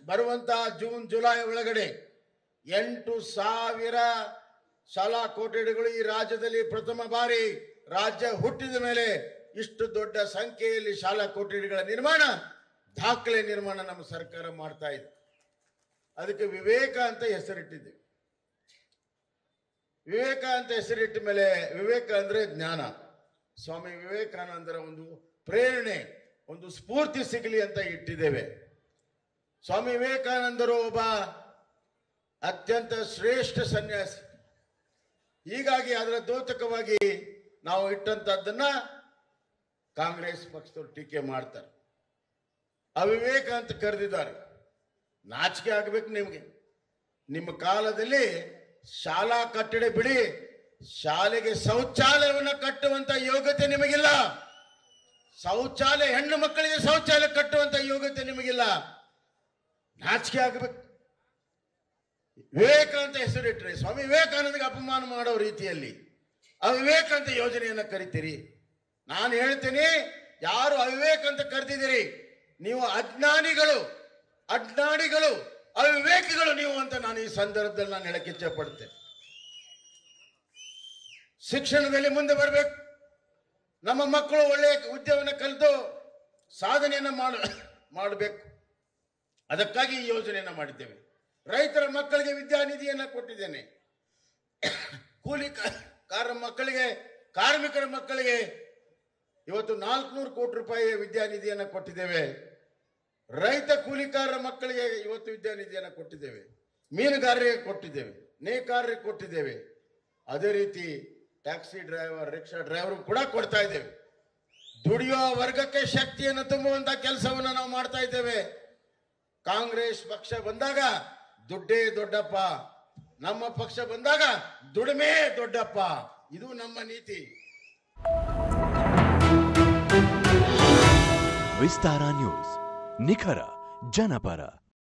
ಬರುವಂತ June July ಒಳಗಡೆ ಎಂಟು ಸಾವಿರ ಶಾಲಾ ಕೊಠಡಿಗಳು ಈ ರಾಜ್ಯದಲ್ಲಿ ಪ್ರಥಮ ಬಾರಿ ರಾಜ್ಯ ಹುಟ್ಟಿದ ಮೇಲೆ ಇಷ್ಟು ದೊಡ್ಡ ಸಂಖ್ಯೆಯಲ್ಲಿ ಶಾಲಾ ಕೊಠಡಿಗಳ ನಿರ್ಮಾಣ ದಾಖಲೆ ನಿರ್ಮಾಣ ನಮ್ಮ ಸರ್ಕಾರ ಮಾಡ್ತಾ ಇದೆ ಅದಕ್ಕೆ ವಿವೇಕ ಅಂತ ಹೆಸರಿಟ್ಟಿದ್ದೀವಿ ವಿವೇಕ ಅಂತ ಹೆಸರಿಟ್ಟ ಮೇಲೆ ವಿವೇಕ ಅಂದ್ರೆ ಜ್ಞಾನ ಸ್ವಾಮಿ ವಿವೇಕಾನಂದರ ಒಂದು ಪ್ರೇರಣೆ ಒಂದು ಸ್ಫೂರ್ತಿ ಸಿಗಲಿ ಅಂತ ಇಟ್ಟಿದ್ದೇವೆ ಸ್ವಾಮಿ ವಿವೇಕಾನಂದರು ಒಬ್ಬ ಅತ್ಯಂತ ಶ್ರೇಷ್ಠ ಸನ್ಯಾಸಿ ಹೀಗಾಗಿ ಅದರ ದ್ಯೋತಕವಾಗಿ ನಾವು ಇಟ್ಟಂತದ್ದನ್ನ ಕಾಂಗ್ರೆಸ್ ಪಕ್ಷದವರು ಟೀಕೆ ಮಾಡ್ತಾರೆ ಅವಿವೇಕ ಅಂತ ಕರೆದಿದ್ದಾರೆ ನಾಚಿಕೆ ಆಗ್ಬೇಕು ನಿಮಗೆ ನಿಮ್ಮ ಕಾಲದಲ್ಲಿ ಶಾಲಾ ಕಟ್ಟಡ ಬಿಡಿ ಶಾಲೆಗೆ ಶೌಚಾಲಯವನ್ನು ಕಟ್ಟುವಂತ ಯೋಗ್ಯತೆ ನಿಮಗಿಲ್ಲ ಶೌಚಾಲಯ ಹೆಣ್ಣು ಮಕ್ಕಳಿಗೆ ಶೌಚಾಲಯ ಕಟ್ಟುವಂತ ಯೋಗ್ಯತೆ ನಿಮಗಿಲ್ಲ ನಾಚಿಕೆ ಆಗಬೇಕು ವಿವೇಕ ಅಂತ ಹೆಸರಿಟ್ರೆ ಸ್ವಾಮಿ ವಿವೇಕಾನಂದಗೆ ಅಪಮಾನ ಮಾಡೋ ರೀತಿಯಲ್ಲಿ ಅವಿವೇಕ ಅಂತ ಯೋಜನೆಯನ್ನ ಕರಿತೀರಿ ನಾನು ಹೇಳ್ತೀನಿ ಯಾರು ಅವಿವೇಕ ಅಂತ ಕರೆದಿದ್ದೀರಿ ನೀವು ಅಜ್ಞಾನಿಗಳು ಅಜ್ಞಾನಿಗಳು ಅವಿವೇಕಿಗಳು ನೀವು ಅಂತ ನಾನು ಈ ಸಂದರ್ಭದಲ್ಲಿ ನಾನು ಹೇಳಕ್ಕೆ ಇಚ್ಛೆ ಪಡ್ತೇನೆ ಶಿಕ್ಷಣದಲ್ಲಿ ಮುಂದೆ ಬರಬೇಕು ನಮ್ಮ ಮಕ್ಕಳು ಒಳ್ಳೆಯ ಉದ್ಯೋಗವನ್ನು ಕಲಿತು ಸಾಧನೆಯನ್ನು ಮಾಡ ಮಾಡಬೇಕು ಅದಕ್ಕಾಗಿ ಈ ಯೋಜನೆಯನ್ನು ಮಾಡಿದ್ದೇವೆ ರೈತರ ಮಕ್ಕಳಿಗೆ ವಿದ್ಯಾನಿಧಿಯನ್ನು ಕೊಟ್ಟಿದ್ದೇನೆ ಕೂಲಿ ಕಾರ ಮಕ್ಕಳಿಗೆ ಕಾರ್ಮಿಕರ ಮಕ್ಕಳಿಗೆ ಇವತ್ತು ನಾಲ್ಕುನೂರು ಕೋಟಿ ರೂಪಾಯಿ ವಿದ್ಯಾನಿಧಿಯನ್ನು ಕೊಟ್ಟಿದ್ದೇವೆ ರೈತ ಕೂಲಿಕಾರರ ಮಕ್ಕಳಿಗೆ ಇವತ್ತು ವಿದ್ಯಾನಿಧಿಯನ್ನು ಕೊಟ್ಟಿದ್ದೇವೆ ಮೀನುಗಾರರಿಗೆ ಕೊಟ್ಟಿದ್ದೇವೆ ನೇಕಾರರಿಗೆ ಕೊಟ್ಟಿದ್ದೇವೆ ಅದೇ ರೀತಿ ಟ್ಯಾಕ್ಸಿ ಡ್ರೈವರ್ ರಿಕ್ಷಾ ಡ್ರೈವರ್ ಕೂಡ ಕೊಡ್ತಾ ಇದ್ದೇವೆ ದುಡಿಯುವ ವರ್ಗಕ್ಕೆ ಶಕ್ತಿಯನ್ನು ತುಂಬುವಂತ ಕೆಲಸವನ್ನು ನಾವು ಮಾಡ್ತಾ ಇದ್ದೇವೆ ಕಾಂಗ್ರೆಸ್ ಪಕ್ಷ ಬಂದಾಗ ದುಡ್ಡೇ ದೊಡ್ಡಪ್ಪ ನಮ್ಮ ಪಕ್ಷ ಬಂದಾಗ ದುಡಿಮೆ ದೊಡ್ಡಪ್ಪ ಇದು ನಮ್ಮ ನೀತಿ ವಿಸ್ತಾರ ನ್ಯೂಸ್ ನಿಖರ ಜನಪರ